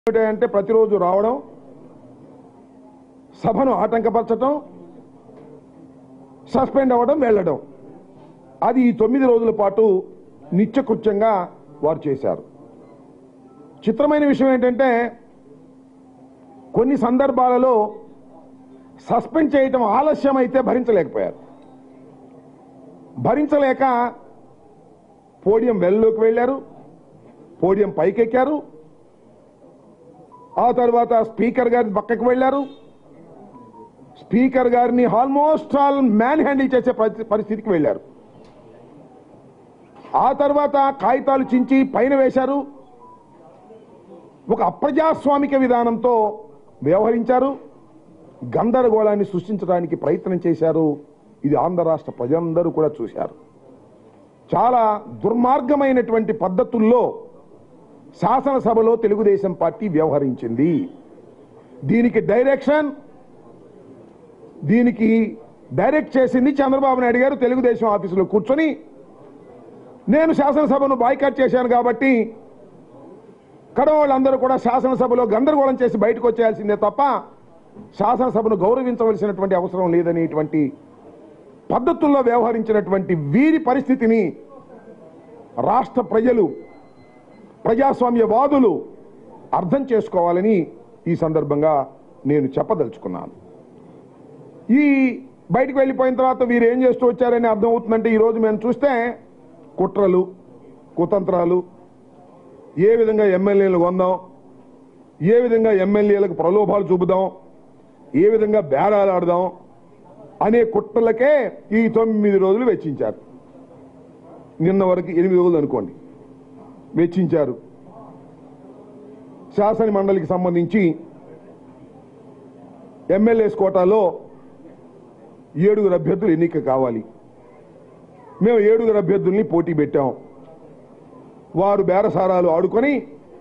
అంటే ప్రతిరోజు రావడం సభను ఆటంకపరచడం సస్పెండ్ అవ్వడం వెళ్ళడం అది ఈ తొమ్మిది రోజుల పాటు నిత్యకృత్యంగా వారు చేశారు చిత్రమైన విషయం ఏంటంటే కొన్ని సందర్భాలలో సస్పెండ్ చేయటం ఆలస్యం అయితే భరించలేకపోయారు భరించలేక పోడియం వెల్లోకి వెళ్ళారు పోడియం పైకెక్కారు ఆ తర్వాత స్పీకర్ గారి పక్కకు వెళ్ళారు స్పీకర్ గారిని ఆల్మోస్ట్ ఆల్ మ్యాన్ హ్యాండిల్ చేసే పరిస్థి- పరిస్థితికి వెళ్ళారు ఆ తర్వాత కాగితాలు చించి పైన వేశారు ఒక అప్రజాస్వామిక విధానంతో వ్యవహరించారు గందరగోళాన్ని సృష్టించడానికి ప్రయత్నం చేశారు ఇది ఆంధ్ర రాష్ట్ర ప్రజలందరూ కూడా చూశారు చాలా దుర్మార్గమైనటువంటి పద్ధతుల్లో శాసనసభలో తెలుగుదేశం పార్టీ వ్యవహరించింది దీనికి డైరెక్షన్ దీనికి డైరెక్ట్ చేసింది చంద్రబాబు నాయుడు గారు తెలుగుదేశం ఆఫీసులో కూర్చొని నేను శాసనసభను బాయ్కాట్ చేశాను కాబట్టి కడవాళ్ళందరూ కూడా శాసనసభలో గందరగోళం చేసి బయటకు వచ్చేయాల్సిందే తప్ప శాసనసభను గౌరవించవలసినటువంటి అవసరం లేదనేటువంటి పద్ధతుల్లో వ్యవహరించినటువంటి వీరి పరిస్థితిని రాష్ట్ర ప్రజలు ప్రజాస్వామ్యవాదులు అర్థం చేసుకోవాలని ఈ సందర్భంగా నేను చెప్పదలుచుకున్నాను ఈ బయటకు వెళ్ళిపోయిన తర్వాత వీరు ఏం చేస్తూ వచ్చారని అర్థం అవుతుందంటే ఈరోజు మేము చూస్తే కుట్రలు కుతంత్రాలు ఏ విధంగా ఎమ్మెల్యేలు కొందాం ఏ విధంగా ఎమ్మెల్యేలకు ప్రలోభాలు చూపుదాం ఏ విధంగా బేరాలు ఆడదాం అనే కుట్రలకే ఈ తొమ్మిది రోజులు వెచ్చించారు నిన్న వరకు ఎనిమిది రోజులు అనుకోండి వెచ్చించారు శాసన మండలికి సంబంధించి ఎమ్మెల్యేస్ కోటాలో ఏడుగురు అభ్యర్థులు ఎన్నిక కావాలి మేము ఏడుగురు అభ్యర్థుల్ని పోటీ పెట్టాం వారు బేరసారాలు ఆడుకొని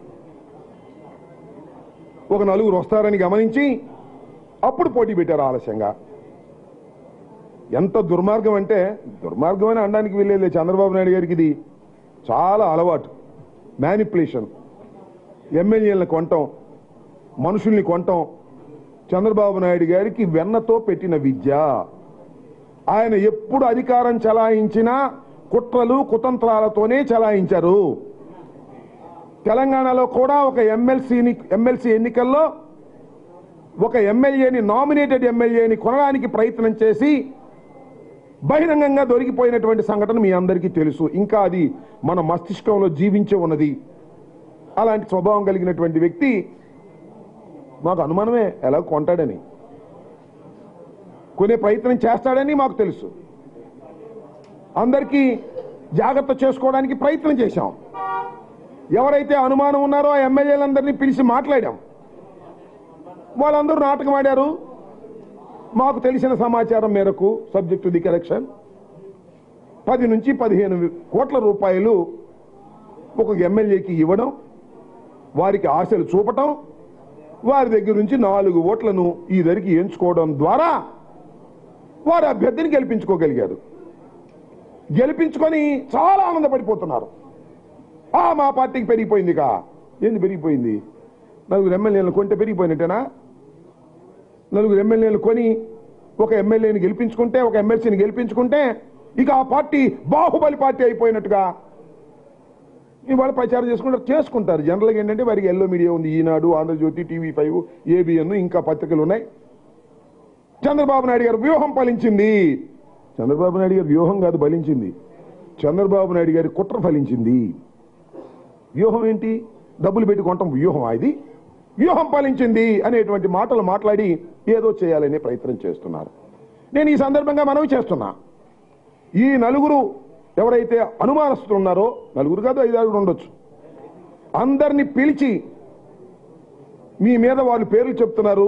ఒక నలుగురు వస్తారని గమనించి అప్పుడు పోటీ పెట్టారు ఆలస్యంగా ఎంత దుర్మార్గం అంటే దుర్మార్గం అని అనడానికి వీల్లేదు చంద్రబాబు నాయుడు గారికి ఇది చాలా అలవాటు మ్యానిపులేషన్ ఎమ్మెల్యేలను కొనటం మనుషుల్ని కొనటం చంద్రబాబు నాయుడు గారికి వెన్నతో పెట్టిన విద్య ఆయన ఎప్పుడు అధికారం చలాయించినా కుట్రలు కుతంత్రాలతోనే చలాయించారు తెలంగాణలో కూడా ఒక ఎమ్మెల్సీని ఎమ్మెల్సీ ఎన్నికల్లో ఒక ఎమ్మెల్యేని నామినేటెడ్ ఎమ్మెల్యేని కొనడానికి ప్రయత్నం చేసి బహిరంగంగా దొరికిపోయినటువంటి సంఘటన మీ అందరికీ తెలుసు ఇంకా అది మన మస్తిష్కంలో జీవించే ఉన్నది అలాంటి స్వభావం కలిగినటువంటి వ్యక్తి మాకు అనుమానమే ఎలా కొంటాడని కొనే ప్రయత్నం చేస్తాడని మాకు తెలుసు అందరికీ జాగ్రత్త చేసుకోవడానికి ప్రయత్నం చేశాం ఎవరైతే అనుమానం ఉన్నారో ఆ ఎమ్మెల్యేలందరినీ పిలిచి మాట్లాడాం వాళ్ళందరూ నాటకం ఆడారు మాకు తెలిసిన సమాచారం మేరకు సబ్జెక్ట్ టు ది కరెక్షన్ పది నుంచి పదిహేను కోట్ల రూపాయలు ఒక ఎమ్మెల్యేకి ఇవ్వడం వారికి ఆశలు చూపటం వారి దగ్గర నుంచి నాలుగు ఓట్లను ఈ దరికి ఎంచుకోవడం ద్వారా వారి అభ్యర్థిని గెలిపించుకోగలిగారు గెలిపించుకొని చాలా ఆనందపడిపోతున్నారు ఆ మా పార్టీకి పెరిగిపోయింది కా ఏంది పెరిగిపోయింది నలుగురు ఎమ్మెల్యేలు కొంటే పెరిగిపోయినట్టేనా నలుగురు ఎమ్మెల్యేలు కొని ఒక ఎమ్మెల్యేని గెలిపించుకుంటే ఒక ఎమ్మెల్సీని గెలిపించుకుంటే ఇక ఆ పార్టీ బాహుబలి పార్టీ అయిపోయినట్టుగా ఇవాళ ప్రచారం చేసుకుంటారు చేసుకుంటారు జనరల్గా ఏంటంటే వారికి ఎల్లో మీడియా ఉంది Eenadu Andhrajyothi TV five ABN ఇంకా పత్రికలు ఉన్నాయి చంద్రబాబు నాయుడు గారు వ్యూహం ఫలించింది చంద్రబాబు నాయుడు గారి వ్యూహం కాదు ఫలించింది చంద్రబాబు నాయుడు గారి కుట్ర ఫలించింది వ్యూహం ఏంటి డబ్బులు పెట్టి కొనటం వ్యూహం ఇది వ్యూహం ఫలించింది అనేటువంటి మాటలు మాట్లాడి ఏదో చేయాలనే ప్రయత్నం చేస్తున్నారు నేను ఈ సందర్భంగా మనవి చేస్తున్నా ఈ నలుగురు ఎవరైతే అనుమానస్తులు ఉన్నారో నలుగురు కాదు ఐదారుగురు ఉండొచ్చు అందరినీ పిలిచి మీ మీద వాళ్ళు పేర్లు చెప్తున్నారు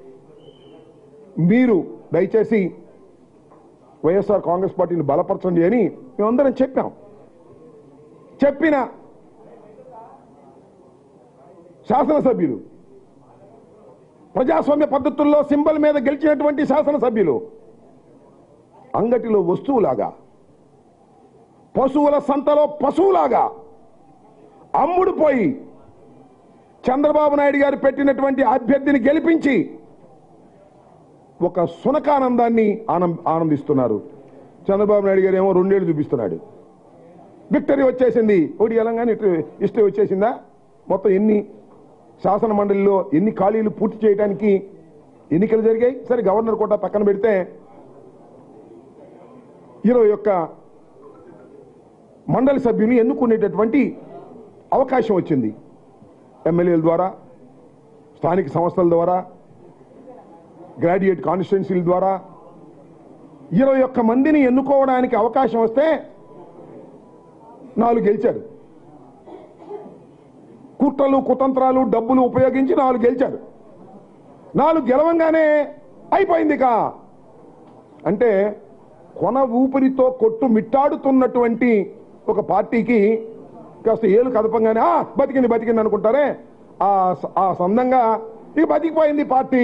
మీరు దయచేసి వైఎస్ఆర్ కాంగ్రెస్ పార్టీని బలపరచండి అని మేమందరం చెప్పాం చెప్పిన శాసనసభ్యులు ప్రజాస్వామ్య పద్ధతుల్లో సింబల్ మీద గెలిచినటువంటి శాసనసభ్యులు అంగటిలో వస్తువులాగా పశువుల సంతలో పశువులాగా అమ్ముడు పోయి చంద్రబాబు నాయుడు గారు పెట్టినటువంటి అభ్యర్థిని గెలిపించి ఒక సునకానందాన్ని ఆనం ఆనందిస్తున్నారు చంద్రబాబు నాయుడు గారు ఏమో రెండేళ్లు చూపిస్తున్నాడు విక్టరీ వచ్చేసింది ఒకటి తెలంగాణ ఇష్టం వచ్చేసిందా మొత్తం ఎన్ని శాసన మండలిలో ఎన్ని ఖాళీలు పూర్తి చేయడానికి ఎన్నికలు జరిగాయి సరే గవర్నర్ కూడా పక్కన పెడితే ఇరవై ఒక్క మండలి సభ్యుని ఎన్నుకునేటటువంటి అవకాశం వచ్చింది ఎమ్మెల్యేల ద్వారా స్థానిక సంస్థల ద్వారా గ్రాడ్యుయేట్ కాన్స్టిట్యున్సీల ద్వారా ఇరవై ఒక్క మందిని ఎన్నుకోవడానికి అవకాశం వస్తే నాలుగు గెలిచారు కుట్రలు కుతంత్రాలు డబ్బులు ఉపయోగించి నాలుగు గెలిచారు నాలుగు గెలవంగానే అయిపోయింది కా అంటే కొన ఊపిరితో కొట్టు మిట్టాడుతున్నటువంటి ఒక పార్టీకి కాస్త ఏలు కదపంగానే ఆ బతికింది బతికింది అనుకుంటారే ఆ స- ఆ సందంగా ఇక బతికిపోయింది పార్టీ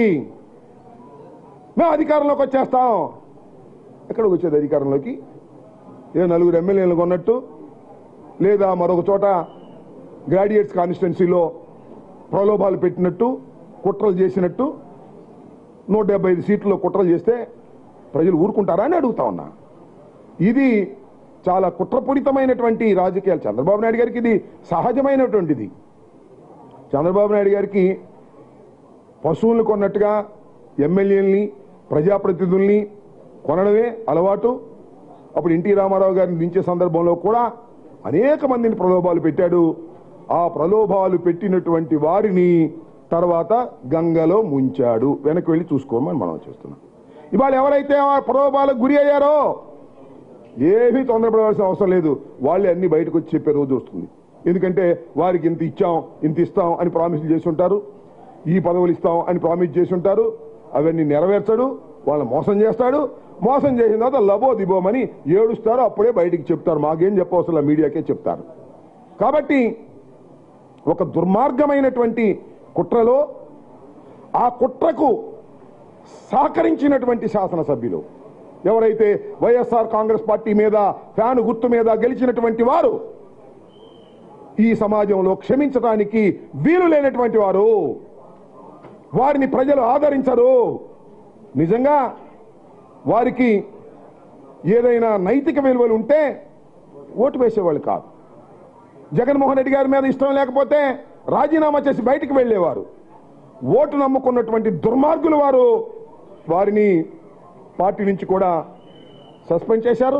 మేము అధికారంలోకి వచ్చేస్తాం ఎక్కడికి వచ్చేది అధికారంలోకి ఏ నలుగురు ఎమ్మెల్యేలు కొన్నట్టు లేదా మరొక చోట గ్రాడ్యుయేట్స్ కాన్స్టిట్యున్సీలో ప్రలోభాలు పెట్టినట్టు కుట్రలు చేసినట్టు నూట డెబ్బై ఐదు సీట్లలో కుట్రలు చేస్తే ప్రజలు ఊరుకుంటారా అని అడుగుతా ఉన్నా ఇది చాలా కుట్రపూరితమైనటువంటి రాజకీయాలు చంద్రబాబు నాయుడు గారికి ఇది సహజమైనటువంటిది చంద్రబాబు నాయుడు గారికి పశువులను కొన్నట్టుగా ఎమ్మెల్యేలని ప్రజాప్రతినిధుల్ని కొనడమే అలవాటు అప్పుడు ఎన్టీ రామారావు గారిని దించే సందర్భంలో కూడా అనేక మందిని ప్రలోభాలు పెట్టాడు ఆ ప్రలోభాలు పెట్టినటువంటి వారిని తర్వాత గంగలో ముంచాడు వెనక్కి వెళ్ళి చూసుకోమని మనం చేస్తున్నాం ఇవాళ ఎవరైతే ఆ ప్రలోభాలకు గురి అయ్యారో ఏమీ తొందరపడవలసిన అవసరం లేదు వాళ్ళే అన్ని బయటకు వచ్చి చెప్పే రోజు వస్తుంది ఎందుకంటే వారికి ఇంత ఇచ్చాం ఇంత ఇస్తాం అని ప్రామిసులు చేసి ఉంటారు ఈ పదవులు ఇస్తాం అని ప్రామిస్ చేసి ఉంటారు అవన్నీ నెరవేర్చడు వాళ్ళని మోసం చేస్తాడు మోసం చేసిన తర్వాత లబో దిబోమని ఏడుస్తారు అప్పుడే బయటికి చెప్తారు మాకేం చెప్పవసరం లేదు, మీడియాకే చెప్తారు కాబట్టి ఒక దుర్మార్గమైనటువంటి కుట్రలో ఆ కుట్రకు సహకరించినటువంటి శాసనసభ్యులు ఎవరైతే వైఎస్ఆర్ కాంగ్రెస్ పార్టీ మీద ఫ్యాను గుర్తు మీద గెలిచినటువంటి వారు ఈ సమాజంలో క్షమించడానికి వీలు లేనటువంటి వారు వారిని ప్రజలు ఆదరించరు నిజంగా వారికి ఏదైనా నైతిక విలువలు ఉంటే ఓటు వేసేవాళ్ళు కాదు జగన్మోహన్ రెడ్డి గారి మీద ఇష్టం లేకపోతే రాజీనామా చేసి బయటికి వెళ్ళేవారు ఓటు నమ్ముకున్నటువంటి దుర్మార్గులు వారు వారిని పార్టీ నుంచి కూడా సస్పెండ్ చేశారు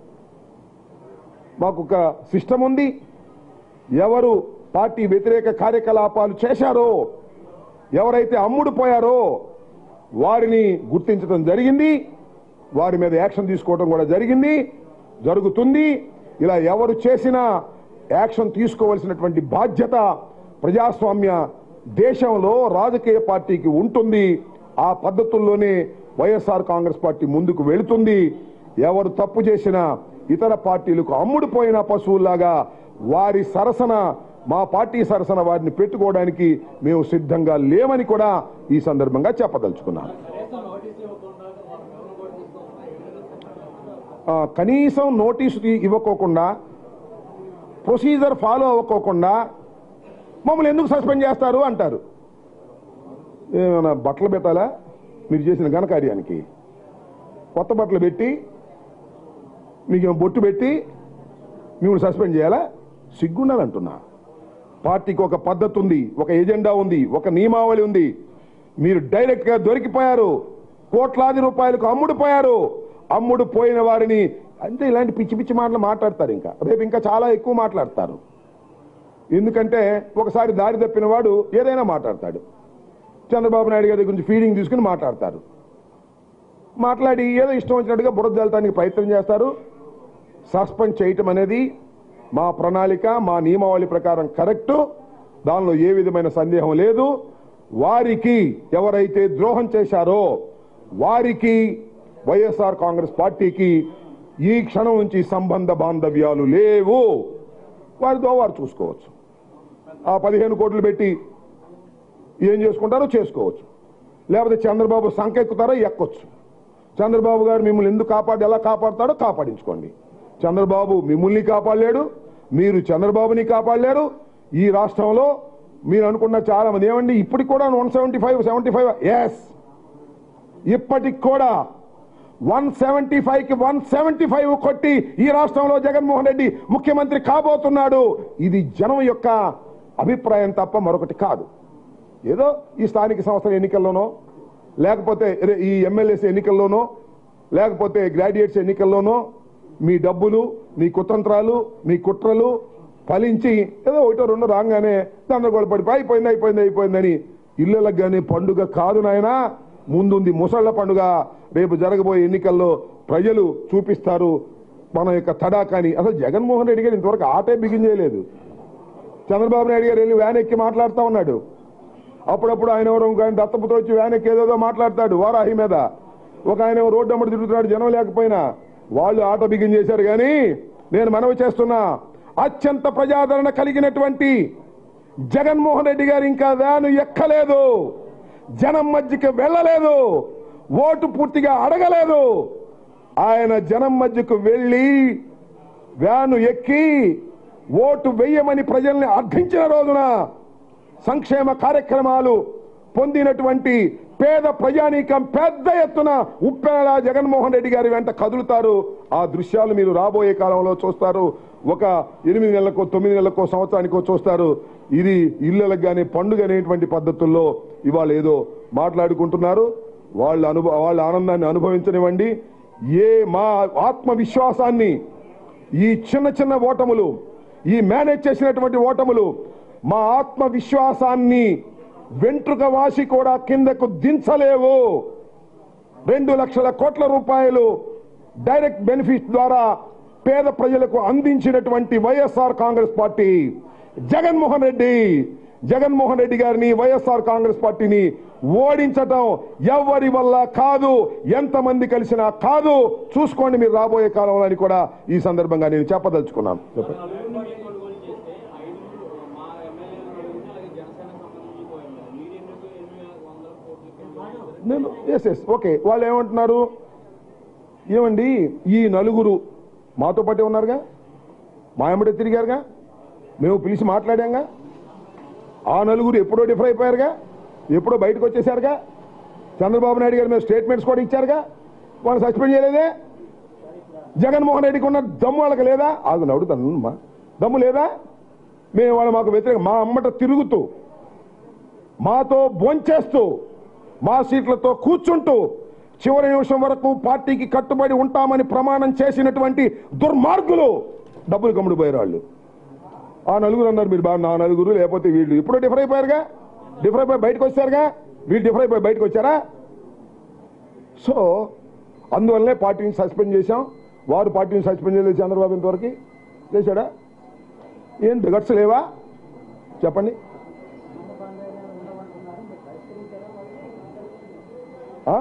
మాకు ఒక సిస్టమ్ ఉంది ఎవరు పార్టీ వ్యతిరేక కార్యకలాపాలు చేశారో ఎవరైతే అమ్ముడు పోయారో వారిని గుర్తించడం జరిగింది వారి మీద యాక్షన్ తీసుకోవడం కూడా జరిగింది జరుగుతుంది ఇలా ఎవరు చేసినా యాక్షన్ తీసుకోవలసినటువంటి బాధ్యత ప్రజాస్వామ్య దేశంలో రాజకీయ పార్టీకి ఉంటుంది ఆ పద్ధతుల్లోనే వైఎస్ఆర్ కాంగ్రెస్ పార్టీ ముందుకు వెళుతుంది ఎవరు తప్పు చేసినా ఇతర పార్టీలకు అమ్ముడుపోయిన పశువుల్లాగా వారి సరసన మా పార్టీ సరసన వారిని పెట్టుకోవడానికి మేము సిద్ధంగా లేమని కూడా ఈ సందర్భంగా చెప్పదలుచుకున్నాను ఆ, కనీసం నోటీసు తీ- ఇవ్వకోకుండా ప్రొసీజర్ ఫాలో అవ్వకోకుండా మమ్మల్ని ఎందుకు సస్పెండ్ చేస్తారు అంటారు ఏమైనా బట్టలు పెట్టాలా మీరు చేసిన ఘనకార్యానికి కొత్త బట్టలు పెట్టి మీకు బొట్టు పెట్టి మిమ్మల్ని సస్పెండ్ చేయాలా సిగ్గుండాలంటున్నా పార్టీకి ఒక పద్ధతి ఉంది ఒక ఎజెండా ఉంది ఒక నియమావళి ఉంది మీరు డైరెక్ట్ గా దొరికిపోయారు కోట్లాది రూపాయలకు అమ్ముడుపోయారు అమ్ముడు పోయిన వారిని అంతే ఇలాంటి పిచ్చి పిచ్చి మాటలు మాట్లాడతారు ఇంకా రేపు ఇంకా చాలా ఎక్కువ మాట్లాడతారు ఎందుకంటే ఒకసారి దారి తప్పిన వాడు ఏదైనా మాట్లాడతాడు చంద్రబాబు నాయుడు గారి గురించి ఫీడింగ్ తీసుకుని మాట్లాడతారు మాట్లాడి ఏదో ఇష్టం వచ్చినట్టుగా బురద జల్లటానికి ప్రయత్నం చేస్తారు సస్పెండ్ చేయటం అనేది మా ప్రణాళిక మా నియమావళి ప్రకారం కరెక్టు దానిలో ఏ విధమైన సందేహం లేదు వారికి ఎవరైతే ద్రోహం చేశారో వారికి వైఎస్ఆర్ కాంగ్రెస్ పార్టీకి ఈ క్షణం నుంచి సంబంధ బాంధవ్యాలు లేవు వారితో వారు చూసుకోవచ్చు ఆ పదిహేను కోట్లు పెట్టి ఏం చేసుకుంటారో చేసుకోవచ్చు లేకపోతే చంద్రబాబు సంకెక్కుతారో ఎక్కొచ్చు చంద్రబాబు గారు మిమ్మల్ని ఎందుకు కాపాడు ఎలా కాపాడుతాడో కాపాడించుకోండి చంద్రబాబు మిమ్మల్ని కాపాడలేడు మీరు చంద్రబాబుని కాపాడలేరు ఈ రాష్ట్రంలో మీరు అనుకున్న చాలా మంది ఏమండి ఇప్పటికి కూడా one seventy five seventy five yes ఇప్పటికి కూడా వన్ సెవెంటీ ఫైవ్ కి వన్ సెవెంటీ ఫైవ్ కొట్టి ఈ రాష్ట్రంలో జగన్మోహన్ రెడ్డి ముఖ్యమంత్రి కాబోతున్నాడు ఇది జనం యొక్క అభిప్రాయం తప్ప మరొకటి కాదు ఏదో ఈ స్థానిక సంస్థల ఎన్నికల్లోనో లేకపోతే అదే ఈ ఎమ్మెల్యేస్ ఎన్నికల్లోనో లేకపోతే గ్రాడ్యుయేట్స్ ఎన్నికల్లోనో మీ డబ్బులు మీ కుతంత్రాలు మీ కుట్రలు ఫలించి ఏదో ఒకటో రెండు రాగానే గందరగోళ పడిపోయి అయిపోయింది అయిపోయింది అయిపోయిందని ఇళ్ళలకు కానీ పండుగ కాదు నాయనా ముందుంది ముసళ్ల పండుగ రేపు జరగబోయే ఎన్నికల్లో ప్రజలు చూపిస్తారు మన యొక్క తడాకాని అసలు జగన్మోహన్ రెడ్డి గారు ఇంతవరకు ఆటే బిగిన్ చేయలేదు చంద్రబాబు నాయుడు గారు వెళ్ళి వ్యాన్ ఎక్కి మాట్లాడుతూ ఉన్నాడు అప్పుడప్పుడు ఆయన ఎవరు ఇంకో ఆయన దత్తపుతో వచ్చి వ్యాన్ ఎక్కి ఏదేదో మాట్లాడతాడు వారాహి మీద ఒక ఆయన ఏమో రోడ్డు అమ్మడి తిరుగుతున్నాడు జనం లేకపోయినా వాళ్ళు ఆట బిగిన్ చేశారు కానీ నేను మనవి చేస్తున్నా అత్యంత ప్రజాదరణ కలిగినటువంటి జగన్మోహన్ రెడ్డి గారు ఇంకా వ్యాను ఎక్కలేదు జనం మధ్యకి వెళ్ళలేదు ఓటు పూర్తిగా అడగలేదు ఆయన జనం మధ్యకు వెళ్ళి వ్యాను ఎక్కి ఓటు వెయ్యమని ప్రజల్ని అర్థించిన రోజున సంక్షేమ కార్యక్రమాలు పొందినటువంటి పేద ప్రజానీకం పెద్ద ఎత్తున ఉప్పెనలా జగన్మోహన్ రెడ్డి గారి వెంట కదులుతారు ఆ దృశ్యాలు మీరు రాబోయే కాలంలో చూస్తారు ఒక ఎనిమిది నెలలకో తొమ్మిది నెలలకో సంవత్సరానికో చూస్తారు ఇది ఇళ్ళలకు కానీ పండుగ అనేటువంటి పద్ధతుల్లో ఇవాళ ఏదో మాట్లాడుకుంటున్నారు వాళ్ళ అనుభవ వాళ్ళ ఆనందాన్ని అనుభవించనివ్వండి ఏ మా ఆత్మవిశ్వాసాన్ని ఈ చిన్న చిన్న ఓటములు ఈ మేనేజ్ చేసినటువంటి ఓటములు మా ఆత్మవిశ్వాసాన్ని వెంట్రుక వాసి కూడా కిందకు దించలేవు రెండు లక్షల కోట్ల రూపాయలు డైరెక్ట్ బెనిఫిట్ ద్వారా పేద ప్రజలకు అందించినటువంటి YSR Congress party Jaganmohan Reddy Jaganmohan Reddy గారిని వైఎస్ఆర్ కాంగ్రెస్ పార్టీని ఓడించటం ఎవరి వల్ల కాదు ఎంతమంది కలిసినా కాదు చూసుకోండి మీరు రాబోయే కాలంలో అని కూడా ఈ సందర్భంగా నేను చెప్పదలుచుకున్నాను చెప్పండి నలుగురిని కొనుగోలు చేస్తే ఐదుగురు మా ఎమ్మెల్యేలు నలుగురిని అలాగే జనసేన సంబంధించి ఇంకో ఎమ్మెల్యే మీరు ఎందుకు ఎనిమిది వందల కోట్లు కొనుగోలు నేను ఎస్ ఎస్ ఓకే వాళ్ళు ఏమంటున్నారు ఏమండి ఈ నలుగురు మాతో పాటే ఉన్నారుగా మా ఎమ్మడే తిరిగారుగా మేము పిలిచి మాట్లాడాంగా ఆ నలుగురు ఎప్పుడో డిఫర్ అయిపోయారుగా ఎప్పుడో బయటకు వచ్చేసారుగా చంద్రబాబు నాయుడు గారు మేము స్టేట్మెంట్స్ కూడా ఇచ్చారుగా వాళ్ళు సస్పెండ్ చేయలేదే జగన్మోహన్ రెడ్డికి ఉన్న దమ్ము వాళ్ళకి లేదా ఆగు అడుగుతాను అమ్మా దమ్ము లేదా మేము వాళ్ళు మాకు వ్యతిరేక మా అమ్మట తిరుగుతూ మాతో భోంచేస్తూ మా సీట్లతో కూర్చుంటూ చివరి నిమిషం వరకు పార్టీకి కట్టుబడి ఉంటామని ప్రమాణం చేసినటువంటి దుర్మార్గులు డబ్బులు కమ్ముడు పోయారు వాళ్ళు ఆ నలుగురు అన్నారు మీరు బాగా నా నలుగురు లేకపోతే వీళ్ళు ఇప్పుడు డిఫర్ అయిపోయారుగా డిఫర్ అయిపోయి బయటకు వచ్చారుగా వీళ్ళు డిఫర్ అయిపోయి బయటకు వచ్చారా సో అందువల్లనే పార్టీని సస్పెండ్ చేశాం వారు పార్టీని సస్పెండ్ చేయలేదు చంద్రబాబు ఇంతవరకు చేశాడా ఏంటి గట్స్ లేవా చెప్పండి ఆ?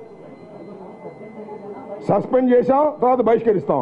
సస్పెండ్ చేశాం తర్వాత బహిష్కరిస్తాం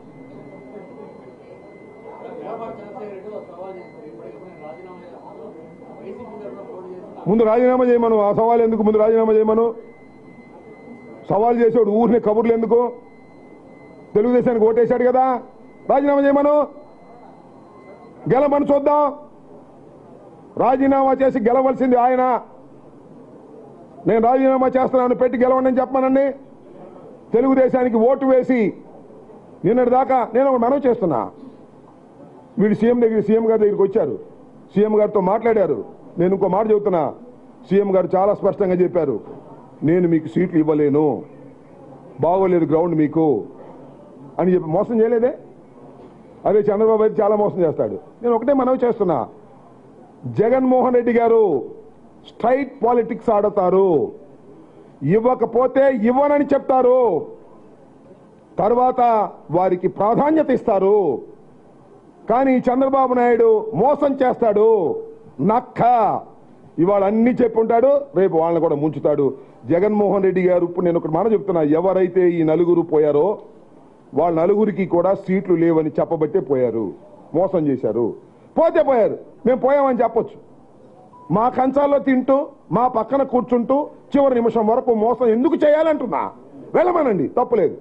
ముందు రాజీనామా చేయమను ఆ సవాల్ ఎందుకు ముందు రాజీనామా చేయమను సవాల్ చేసాడు ఊరిని కబుర్లు ఎందుకు తెలుగుదేశానికి ఓటేశాడు కదా రాజీనామా చేయమను గెలమని చూద్దాం రాజీనామా చేసి గెలవలసింది ఆయన నేను రాజీనామా చేస్తున్నాను పెట్టి గెలవండి అని చెప్పమనండి తెలుగుదేశానికి ఓటు వేసి నిన్నటి దాకా నేను ఒక మనవి చేస్తున్నా వీడు సీఎం దగ్గర సీఎం గారి దగ్గరికి వచ్చారు సీఎం గారితో మాట్లాడారు నేను ఇంకో మాట చెబుతున్నా సీఎం గారు చాలా స్పష్టంగా చెప్పారు నేను మీకు సీట్లు ఇవ్వలేను బాగోలేదు గ్రౌండ్ మీకు అని చెప్పి మోసం చేయలేదే అదే చంద్రబాబు అయితే చాలా మోసం చేస్తాడు నేను ఒకటే మనవి చేస్తున్నా జగన్మోహన్ రెడ్డి గారు స్ట్రైట్ పాలిటిక్స్ ఆడతారు ఇవ్వకపోతే ఇవ్వనని చెప్తారు తర్వాత వారికి ప్రాధాన్యత ఇస్తారు కానీ చంద్రబాబు నాయుడు మోసం చేస్తాడు నక్క ఇవాళ అన్ని చెప్పి ఉంటాడు రేపు వాళ్ళని కూడా ముంచుతాడు జగన్మోహన్ రెడ్డి గారు ఇప్పుడు నేను ఒకటి మాట చెప్తున్నా ఎవరైతే ఈ నలుగురు పోయారో వాళ్ళ నలుగురికి కూడా సీట్లు లేవని చెప్పబట్టే పోయారు మోసం చేశారు పోతే పోయారు మేము పోయామని చెప్పొచ్చు మా కంచాల్లో తింటూ మా పక్కన కూర్చుంటూ చివరి నిమిషం వరకు మోసం ఎందుకు చేయాలంటున్నా వెళ్ళమనండి తప్పులేదు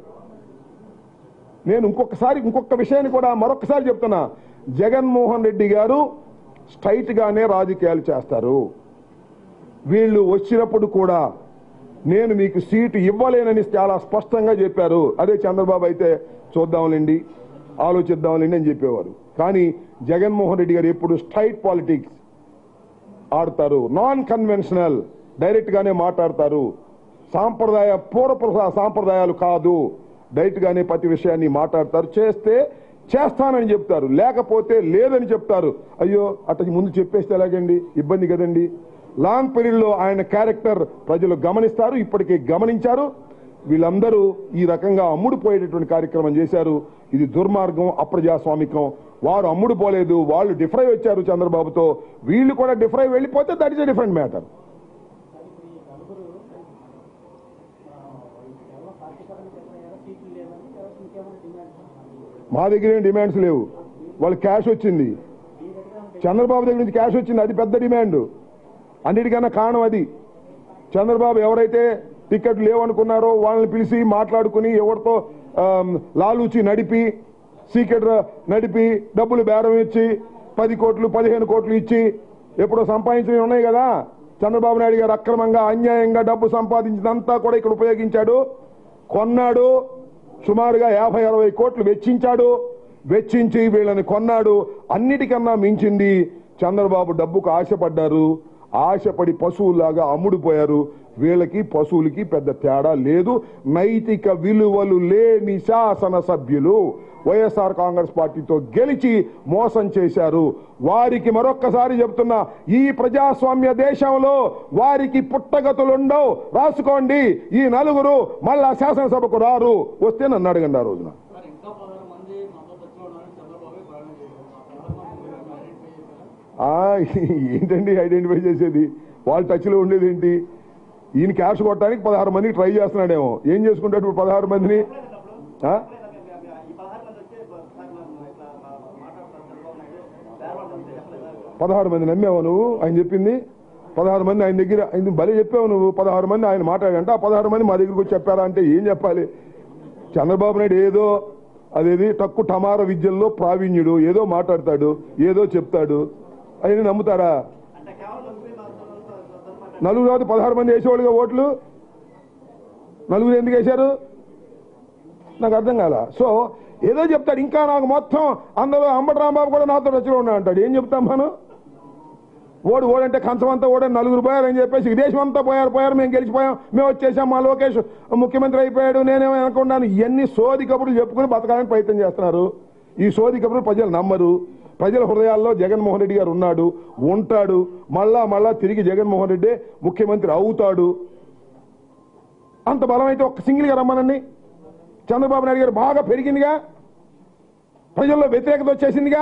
నేను ఇంకొకసారి ఇంకొక విషయాన్ని కూడా మరొకసారి చెప్తున్నా జగన్మోహన్ రెడ్డి గారు స్ట్రైట్ గానే రాజకీయాలు చేస్తారు వీళ్ళు వచ్చినప్పుడు కూడా నేను మీకు సీటు ఇవ్వలేనని చాలా స్పష్టంగా చెప్పారు అదే చంద్రబాబు అయితే చూద్దాంలేండి ఆలోచిద్దాంలేండి అని చెప్పేవారు కానీ జగన్మోహన్ రెడ్డి గారు ఎప్పుడు స్ట్రైట్ పాలిటిక్స్ ఆడతారు నాన్ కన్వెన్షనల్ డైరెక్ట్ గానే మాట్లాడతారు సాంప్రదాయ పూర్వ సాంప్రదాయాలు కాదు డైరెక్ట్ గానే ప్రతి విషయాన్ని మాట్లాడతారు చేస్తే చేస్తానని చెప్తారు లేకపోతే లేదని చెప్తారు అయ్యో అట్లా ముందు చెప్పేస్తే ఎలాగండి ఇబ్బంది కదండి లాంగ్ పీరియడ్ లో ఆయన క్యారెక్టర్ ప్రజలు గమనిస్తారు ఇప్పటికే గమనించారు వీళ్ళందరూ ఈ రకంగా అమ్ముడుపోయేటటువంటి కార్యక్రమం చేశారు ఇది దుర్మార్గం అప్రజాస్వామికం వారు అమ్ముడు పోలేదు వాళ్ళు డిఫరై వచ్చారు చంద్రబాబుతో వీళ్ళు కూడా డిఫరై వెళ్ళిపోతే that is a different matter మా దగ్గర ఏం డిమాండ్స్ లేవు వాళ్ళు క్యాష్ వచ్చింది చంద్రబాబు దగ్గర నుంచి క్యాష్ వచ్చింది అది పెద్ద డిమాండ్ అన్నిటికన్నా కారణం అది చంద్రబాబు ఎవరైతే టికెట్ లేవనుకున్నారో వాళ్ళని పిలిచి మాట్లాడుకుని ఎవరితో ఆమ్, లాలూచి నడిపి సీక్రెట్ నడిపి డబ్బులు బేరం ఇచ్చి పది కోట్లు పదిహేను కోట్లు ఇచ్చి ఎప్పుడో సంపాదించినవి ఉన్నాయి కదా చంద్రబాబు నాయుడు గారు అక్రమంగా అన్యాయంగా డబ్బు సంపాదించినంతా కూడా ఇక్కడ ఉపయోగించాడు కొన్నాడు సుమారుగా యాభై అరవై కోట్లు వెచ్చించాడు వెచ్చించి వీళ్ళని కొన్నాడు అన్నిటికన్నా మించింది చంద్రబాబు డబ్బుకు ఆశపడ్డారు ఆశపడి పశువులాగా అమ్ముడుపోయారు వీళ్ళకి పశువులకి పెద్ద తేడా లేదు నైతిక విలువలు లేని శాసన సభ్యులు వైఎస్ఆర్ కాంగ్రెస్ పార్టీతో గెలిచి మోసం చేశారు వారికి మరొక్కసారి చెప్తున్నా ఈ ప్రజాస్వామ్య దేశంలో వారికి పుట్టగతులుండవు రాసుకోండి ఈ నలుగురు మళ్ళా శాసనసభకు రారు వస్తే నన్ను అడగండి ఆ రోజున సార్ ఇంకా పదహారు మంది మనతో టచ్లో ఉన్నారని చంద్రబాబు ప్రయాణం చేశారు ఆ, ఏంటండి ఐడెంటిఫై చేసేది వాళ్ళ టచ్లో ఉండేది ఏంటి ఈయన క్యాష్ కొట్టడానికి పదహారు మందికి ట్రై చేస్తున్నాడేమో ఏం చేసుకుంటాడు ఇప్పుడు పదహారు మందిని ఆ? పదహారు మంది నమ్మావు నువ్వు ఆయన చెప్పింది పదహారు మంది ఆయన దగ్గర ఆయన భలే చెప్పావు నువ్వు పదహారు మంది ఆయన మాట్లాడంటే ఆ పదహారు మంది మా దగ్గరికి వచ్చి చెప్పారా అంటే ఏం చెప్పాలి చంద్రబాబు నాయుడు ఏదో అదేది తక్కు టమార విద్యల్లో ప్రావీణ్యుడు ఏదో మాట్లాడతాడు ఏదో చెప్తాడు ఆయన నమ్ముతారా నలుగురు కాదు పదహారు మంది వేసేవాళ్ళుగా ఓట్లు నలుగురు ఎందుకు వేశారు నాకు అర్థం కాల సో ఏదో చెప్తాడు ఇంకా నాకు మొత్తం అందరూ అంబటి రాంబాబు కూడా నాతో రచన ఉన్నా అంటాడు ఏం చెప్తాం మనం ఓడు ఓడంటే కంచం అంతా ఓడని నలుగురు పోయారు అని చెప్పేసి ఈ దేశం అంతా పోయారు పోయారు మేము గెలిచిపోయాం మేము వచ్చేసాం మా లోకేష్ ముఖ్యమంత్రి అయిపోయాడు నేనేమో అనుకున్నాను ఇవన్నీ సోది కబుర్లు చెప్పుకుని బతకాలని ప్రయత్నం చేస్తున్నారు ఈ సోది కబుర్లు ప్రజలు నమ్మరు ప్రజల హృదయాల్లో జగన్మోహన్ రెడ్డి గారు ఉన్నాడు ఉంటాడు మళ్ళా మళ్ళా తిరిగి జగన్మోహన్ రెడ్డి ముఖ్యమంత్రి అవుతాడు అంత బలం అయితే ఒక్క సింగిల్గా రమ్మనండి చంద్రబాబు నాయుడు గారు బాగా పెరిగిందిగా ప్రజల్లో వ్యతిరేకత వచ్చేసిందిగా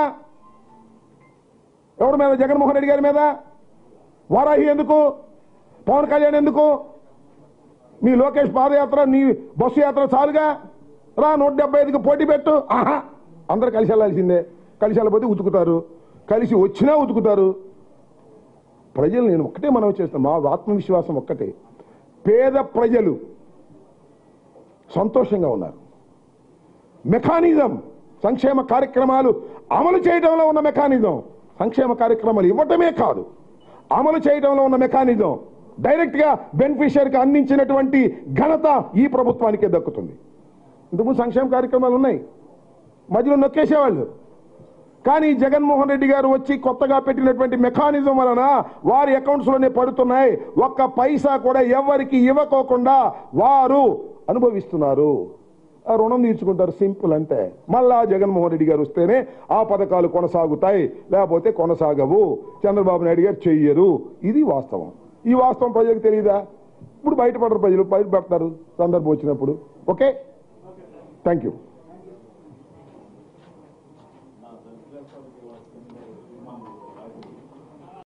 ఎవరి మీద జగన్మోహన్ రెడ్డి గారి మీద వారాహి ఎందుకు పవన్ కళ్యాణ్ ఎందుకు మీ లోకేష్ పాదయాత్ర నీ బస్సు యాత్ర చాలుగా రా నూట డెబ్బై ఐదుకి పోటీ పెట్టు ఆహా అందరు కలిసి వెళ్ళాల్సిందే కలిసి వెళ్ళకపోతే ఉతుకుతారు కలిసి వచ్చినా ఉతుకుతారు ప్రజలు నేను ఒక్కటే మనం చేస్తాను మా ఆత్మవిశ్వాసం ఒక్కటే పేద ప్రజలు సంతోషంగా ఉన్నారు మెకానిజం సంక్షేమ కార్యక్రమాలు అమలు చేయడంలో ఉన్న మెకానిజం సంక్షేమ కార్యక్రమాలు ఇవ్వటమే కాదు అమలు చేయడంలో ఉన్న మెకానిజం డైరెక్ట్ గా బెనిఫిషియర్కి అందించినటువంటి ఘనత ఈ ప్రభుత్వానికే దక్కుతుంది ఇంతకుముందు సంక్షేమ కార్యక్రమాలు ఉన్నాయి మధ్యలో నొక్కేసేవాళ్ళు కానీ జగన్మోహన్ రెడ్డి గారు వచ్చి కొత్తగా పెట్టినటువంటి మెకానిజం వలన వారి అకౌంట్స్ లోనే పడుతున్నాయి ఒక్క పైసా కూడా ఎవరికి ఇవ్వకోకుండా వారు అనుభవిస్తున్నారు ఆ రుణం తీర్చుకుంటారు సింపుల్ అంతే మళ్ళా జగన్మోహన్ రెడ్డి గారు వస్తేనే ఆ పథకాలు కొనసాగుతాయి లేకపోతే కొనసాగవు చంద్రబాబు నాయుడు గారు చెయ్యరు ఇది వాస్తవం ఈ వాస్తవం ప్రజలకు తెలియదా ఇప్పుడు బయటపడరు ప్రజలు బయటపడతారు సందర్భం వచ్చినప్పుడు ఓకే థ్యాంక్ యూ